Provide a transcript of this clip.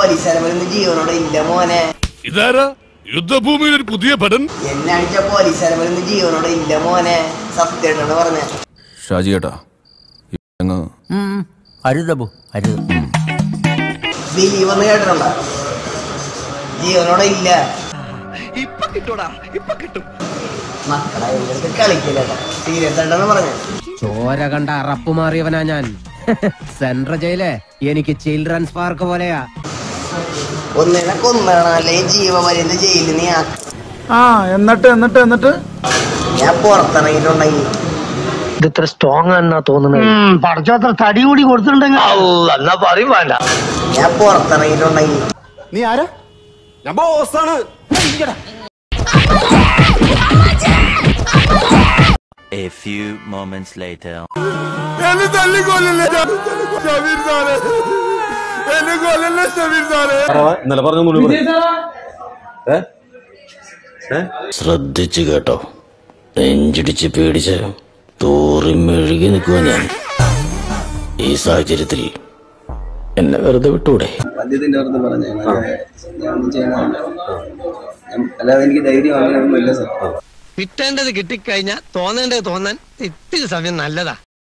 പോലീസുകാരെ പോലെ ഒന്നും ജീവനോടെ ഇല്ല മോനെ ഇതാരാ യുദ്ധഭൂമിയിൽ ഒരു പുതിയ ഭടൻ എന്നെ അടിച്ച പോലീസുകാരെ പോലെ ഒന്നും ജീവനോടെ ഇല്ല മോനെ സത്യമായിട്ടാണ് പറഞ്ഞ ഷാജി ചേട്ടാ അങ്ങ് അരുതബു അരുത് ദിലീപ് എന്ന് കേട്ടിട്ടുണ്ടോ ജീവനോടെ ഇല്ല മക്കളെ ഇവർക്ക് കളിക്കില്ല സീരിയസ് ആയിട്ടാണ് പറഞ്ഞത് ചോര കണ്ട അറപ്പ് മാറിയവനാ ഞാൻ സെൻട്രൽ ജയിലെ എനിക്ക് ചിൽഡ്രൻസ് പാർക്ക് പോലെയാ ഒന്നിനെ കൊന്നാണ് അല്ലെങ്കിൽ ജീവപര്യന്ത ജയിലിൽ നീ ആ- ആ എന്നിട്ട് എന്നിട്ട് എന്നിട്ട് ഞാൻ പുറത്തിറങ്ങിയിട്ടുണ്ടെങ്കിൽ ഇത് ഇത്ര സ്ട്രോങ് എന്നാ തോന്നുന്നത് പഠിച്ചത്ര തടി കൂടി കൊടുത്തിട്ടുണ്ടെങ്കിൽ എന്നാ പറയും വേണ്ട ഞാൻ പുറത്തിറങ്ങിയിട്ടുണ്ടെങ്കിൽ നീ ആരാ A few moments later. ഇന്നലെ പറഞ്ഞു ശ്രദ്ധിച്ചു കേട്ടോ നെഞ്ചിടിച്ച് പേടിച്ച് തോറി മെഴുകി നിൽക്കുക ഞാൻ ഈ സാഹചര്യത്തിൽ എന്നെ വെറുതെ വിട്ടൂടെ പദ്യത്തിന്റെ പുറത്ത് പറഞ്ഞു ഞാൻ ഒന്നും ചെയ്യണമല്ല അല്ലാതെ എനിക്ക് ധൈര്യം അങ്ങനെ ഒന്നും ഇല്ല സാർ കിട്ടേണ്ടത് കിട്ടിക്കഴിഞ്ഞാ തോന്നേണ്ടത് തോന്നാൻ ഇത്തിരി സമയം നല്ലതാ